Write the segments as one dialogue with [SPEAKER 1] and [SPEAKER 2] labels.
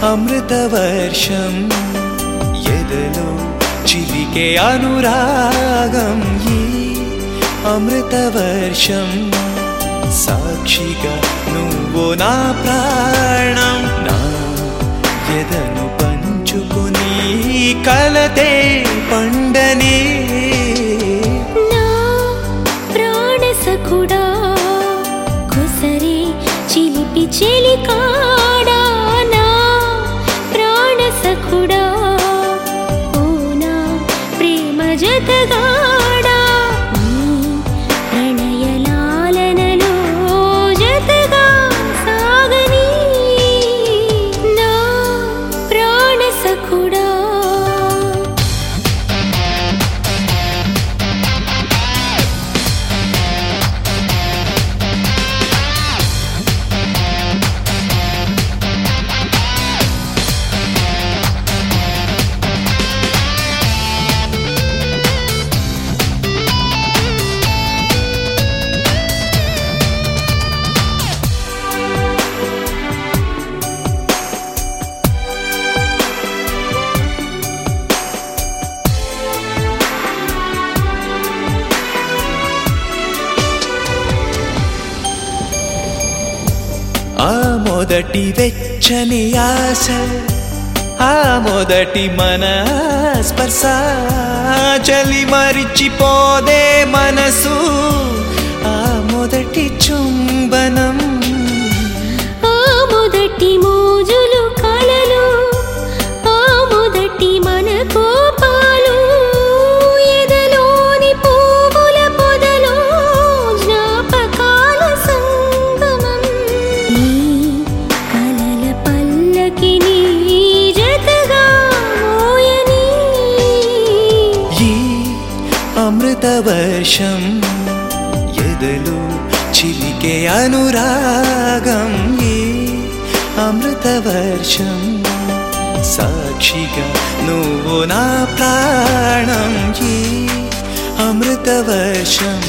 [SPEAKER 1] అమృత వర్షం ఎదలో చిలికే అనురాగం ఈ అమృత వర్షం సాక్షిగా నువ్వు నా ప్రాణం నా ఎదను పంచుకుని కలతే పండని
[SPEAKER 2] నా ప్రాణ సఖుడా కొసరి చిలిపి చెలికాడా నా ప్రాణ సఖుడా ఓ నా ప్రేమ జతగాడా నీ ప్రణయలాలనలో జతగా సాగని నా ప్రాణ సఖుడా
[SPEAKER 1] ఆ మొదటి వెచ్చని ఆశ ఆ మొదటి మన స్పర్శ చలి మరిచిపోదే మనసు ఆ మొదటి చుంబనం
[SPEAKER 2] ఆ మొదటి మోజులు కలలు ఆ మొదటి మన కోపాలు ఎదలోని పువ్వుల పొదలో జ్ఞాపకాల సంగమం ఈ కలల పల్లకిని జతగా మోయని
[SPEAKER 1] ఈ అమృత వర్షం ఎదలు చిలికే అనురాగం ఈ అమృత వర్షం సాక్షిగా నువ్వు నా ప్రాణం ఈ అమృత వర్షం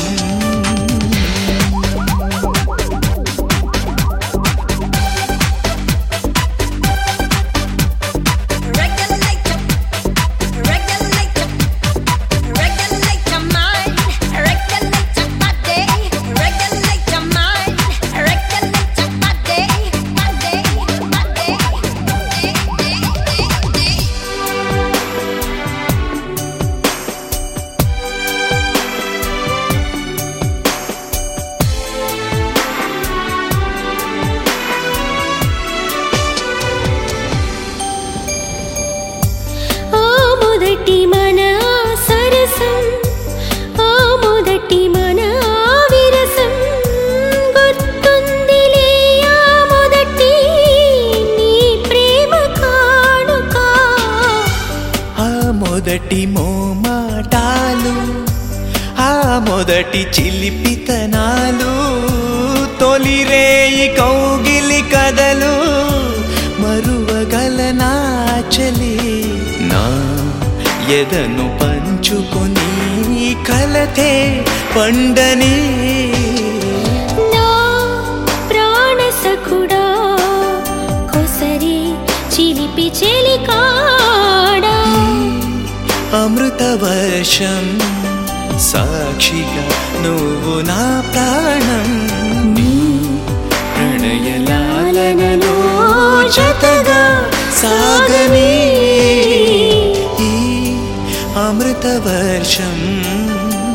[SPEAKER 3] Regulate your, regulate your, regulate your mind, regulate your body, regulate your mind, regulate your body, body, body.
[SPEAKER 2] ఆ మొదటి మన సరసం ఆ మొదటి మన విరసం గుర్తుందిలే ఆ మొదటి నీ ప్రేమ కానుక
[SPEAKER 1] ఆ మొదటి మోమాటాలు ఆ మొదటి చిలిపితనాలు తొలి రేయి కౌగిలి కదలు మరువగలనా చలి నా ఎదను పంచుకొని కలతే పండని
[SPEAKER 2] నా ప్రాణ సఖుడా కొసరి చిలిపి చెలికాడా
[SPEAKER 1] అమృత వర్షం సాక్షిగా నువ్వు నా ప్రాణం నీ ప్రణయలాలనలో జతగా సాగని ఈ అమృత వర్షం